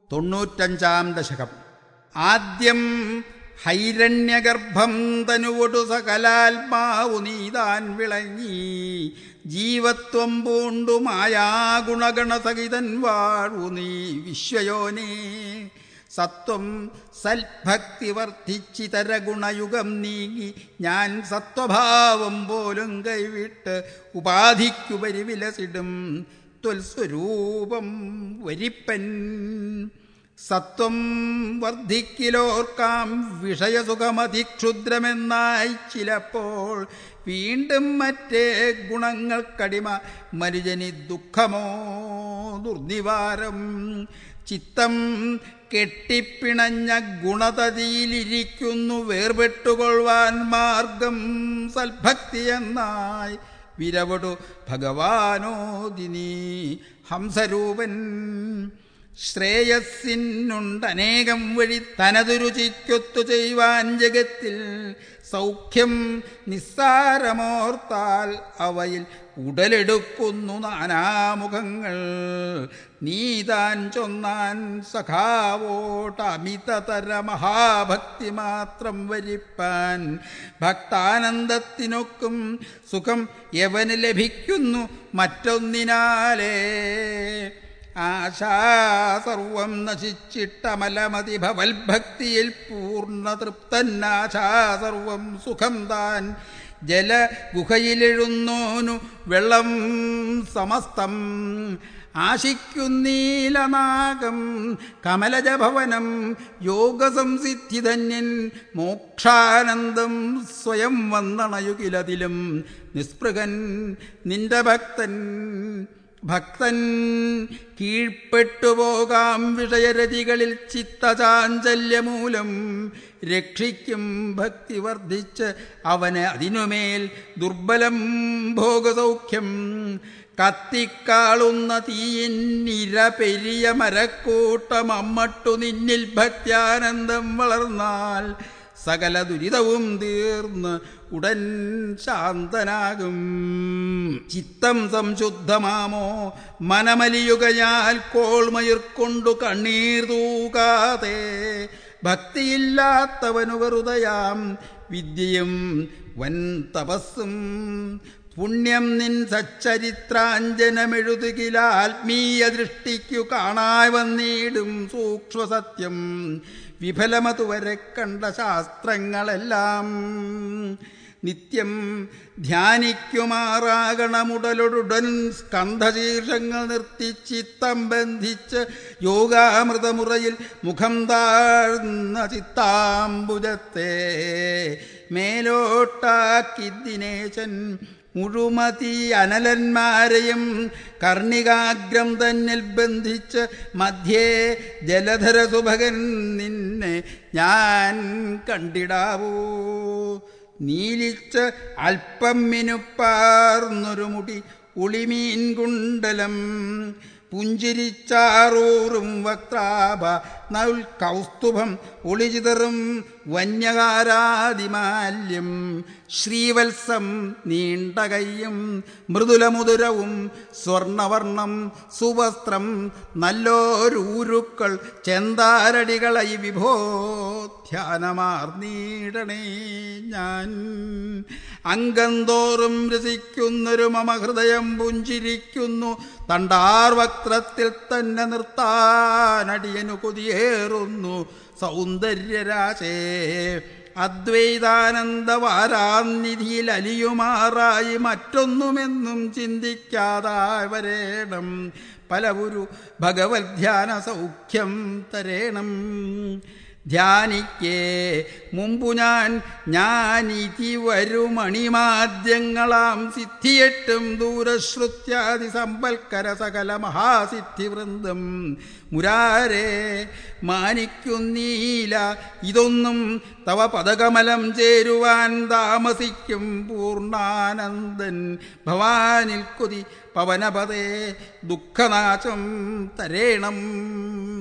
തൊണ്ണൂറ്റഞ്ചാം ദശകം ആദ്യം ഹൈരണ്യഗർഭം തനുവൊടു സകലാത്മാവു നീതാൻ വിളങ്ങി ജീവത്വം പൂണ്ടു മായാഗുണഗണസഹിതൻ വാഴു നീ വിശ്വയോനേ സത്വം സൽഭക്തി വർദ്ധിച്ചിതര ഗുണയുഗം നീങ്ങി ഞാൻ സത്വഭാവം പോലും കൈവിട്ട് ഉപാധിക്കുപരി വിലസിടും ത്വൽസ്വരൂപം വരിപ്പൻ സത്വം വർദ്ധിക്കിലോർക്കാം വിഷയസുഖമതിക്ഷുദ്രമെന്നായി ചിലപ്പോൾ വീണ്ടും മറ്റേ ഗുണങ്ങൾക്കടിമ മനുജനി ദുഃഖമോ ദുർനിവാരം ചിത്തം കെട്ടിപ്പിണഞ്ഞ ഗുണതതിയിലിരിക്കുന്നു വേർപെട്ടുകൊള്ളുവാൻ മാർഗം സൽഭക്തി എന്നായി വിരവടു ഭഗവാനോദിനി ഹംസരൂപൻ ശ്രേയസ്സിനുണ്ടനേകം വഴി തനതുരുചിക്കൊത്തു ചെയ്യുവാൻ ജഗത്തിൽ സൗഖ്യം നിസ്സാരമോർത്താൽ അവയിൽ ഉടലെടുക്കുന്നു നാനാമുഖങ്ങൾ നീതാൻ ചൊന്നാൻ സഖാവോട്ട് അമിതതര മഹാഭക്തി മാത്രം വരിപ്പാൻ ഭക്താനന്ദത്തിനൊക്കും സുഖം യവന് ലഭിക്കുന്നു മറ്റൊന്നിനാലേ ആശാ സർവം നശിച്ചിട്ടമലമതി ഭവൽഭക്തിയിൽ പൂർണ്ണ തൃപ്തന്നാശാ സർവം സുഖം താൻ ജലഗുഹയിലെഴുന്നോനു വെള്ളം സമസ്തം ആശിക്കുന്നീലനാഗം കമലജഭവനം യോഗസംസിദ്ധിധന്യൻ മോക്ഷാനന്ദം സ്വയം വന്നണയുകിലതിലും നിസ്പൃഹൻ നിന്റെ ഭക്തൻ ഭക്തൻ കീഴ്പ്പെട്ടുപോകാം വിഷയരതികളിൽ ചിത്തചാഞ്ചല്യമൂലം രക്ഷിക്കും ഭക്തി വർദ്ധിച്ച് അവന് അതിനുമേൽ ദുർബലം ഭോഗസൗഖ്യം കത്തിക്കാളുന്ന തീയിന്നിര പെരിയ മരക്കൂട്ടം അമ്മട്ടു നിന്നിൽ ഭക്ത്യാനന്ദം വളർന്നാൽ സകല ദുരിതവും തീർന്ന് ഉടൻ ശാന്തനാകും ചിത്തം സംശുദ്ധമാമോ മനമലിയുകയാൽ കോൾമയിർക്കൊണ്ടു കണ്ണീർ തൂകാതെ ഭക്തിയില്ലാത്തവനു വെറുതയാം വിദ്യയും വൻ തപസ്സും പുണ്യം നിൻ സച്ചരിത്രാഞ്ജനമെഴുതുകില ആത്മീയ ദൃഷ്ടിക്കു കാണായി വന്നിടും സൂക്ഷ്മസത്യം വിഫലമതുവരെ കണ്ട ശാസ്ത്രങ്ങളെല്ലാം നിത്യം ധ്യാനിക്കുമാറാകണമുടലുടൻ സ്കന്ധശീർഷങ്ങൾ നിർത്തി ചിത്തം ബന്ധിച്ച് യോഗാമൃതമുറയിൽ മുഖം താഴ്ന്ന ചിത്താംബുജത്തെ മേലോട്ടാക്കി ദിനേശൻ മുഴുമതി അനലന്മാരെയും കർണികാഗ്രം തന്നിൽ ബന്ധിച്ച് മധ്യേ ജലധര സുഭകൻ നിന്നെ ഞാൻ കണ്ടിടാവൂ നീലിച്ച് അല്പം മിനുപ്പാർന്നൊരു മുടി ഉളിമീൻ കുണ്ടലം പുഞ്ചിരിച്ചാറൂറും വക്രാഭ നൗൽ കൗസ്തുഭം ഒളിചിതറും വന്യകാരാതിമാല്യം ശ്രീവത്സം നീണ്ട കയ്യും മൃദുലമുതുരവും സ്വർണവർണം സുവസ്ത്രം നല്ലോരൂരുക്കൾ ചെന്താരടികളൈ വിഭോ ധ്യാനമാർന്നീടണേ ഞാൻ അംഗം തോറും രസിക്കുന്നൊരു മമ ഹൃദയം പുഞ്ചിരിക്കുന്നു തണ്ടാർ വക്രത്തിൽ തന്നെ നിർത്താനടിയനു കൊതിയേറുന്നു സൗന്ദര്യരാശേ അദ്വൈതാനന്ദവാരാനിധിയിൽ അലിയുമാറായി മറ്റൊന്നുമെന്നും ചിന്തിക്കാതായി വരേണം പലവുരു ഭഗവത് ധ്യാന സൗഖ്യം തരേണം ധ്യാനിക്കേ മുമ്പു ഞാൻ ഞാനിതി വരുമണിമാദ്യങ്ങളാം സിദ്ധിയെട്ടും ദൂരശ്രുത്യാദി സമ്പൽക്കര സകല മഹാസിദ്ധി വൃന്ദം മുരാരേ മാനിക്കുന്നീല ഇതൊന്നും തവ പദകമലം ചേരുവാൻ താമസിക്കും പൂർണ്ണാനന്ദൻ ഭവാനിൽ കൊതി പവനപതേ ദുഃഖനാശം തരേണം